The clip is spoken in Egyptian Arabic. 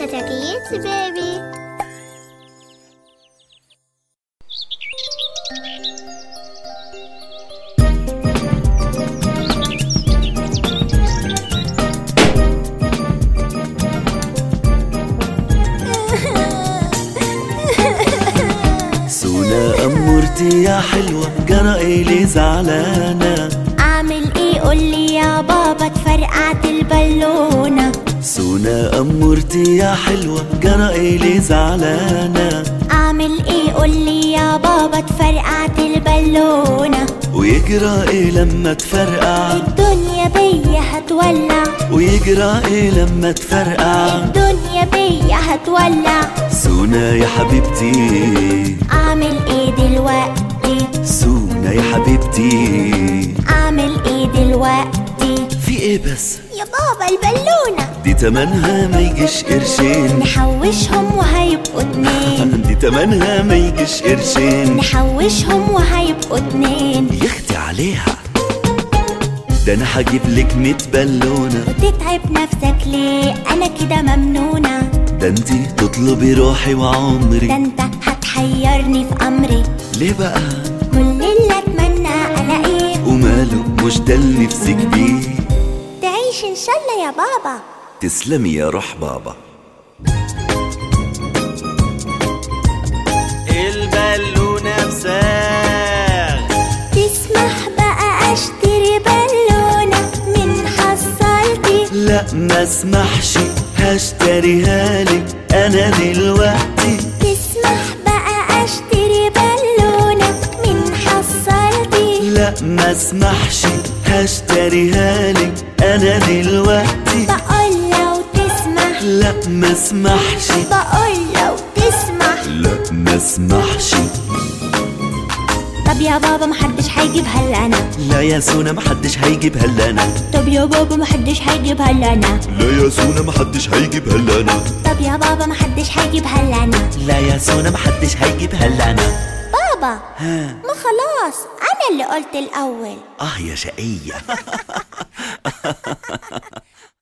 كتاكيت بيبي سونا أمورتي يا حلوة جرى إلي زعلانة اعمل ايه قولي يا بابا اتفرقعت البالونة سونا أمورتي يا حلوة جرى إلي زعلانة اعمل ايه قولي يا بابا اتفرقعت البالونة ويجرى إيه لما تفرقع الدنيا بيا هتولع ويجرى إيه لما تفرقع الدنيا بيا هتولع سونا يا حبيبتي اعمل ايه دلوقتي سونا يا حبيبتي اعمل ايه دلوقتي في إيه بس يا بابا البالونة دي تمنها ما يجيش قرشين نحوشهم وهيبقوا اتنين دي تمنها ما يجيش قرشين نحوشهم وهيبقوا اتنين يختي عليها ده انا هجيب لك 100 بالونه وتتعب نفسك ليه انا كده ممنونة ده انتي تطلبي روحي ده وعمري انت هتحيرني في امري ليه بقى كل اللي اتمنى الاقيه وماله مش ده اللي نفسك بيه تعيش ان شاء الله يا بابا تسلمي يا روح بابا البالونة بساغ تسمح بقى اشتري بالونة من حصلتي لا ما اسمحش هشتريها لك انا دلوقتي تسمح بقى اشتري بالونة من حصلتي لا ما اسمحش هشتريها لك انا دلوقتي بقول لو تسمح لا ما اسمحش بقول لو تسمح لا ما اسمحش طب يا بابا محدش هيجيبها الا انا لا يا سونا محدش هيجيبها الا انا طب يا بابا محدش هيجيبها الا انا لا يا سونا محدش هيجيبها الا انا طب يا بابا محدش هيجيبها الا انا لا يا سونا محدش هيجيبها الا انا بابا ها ما خلاص انا اللي قلت الاول اه يا شقية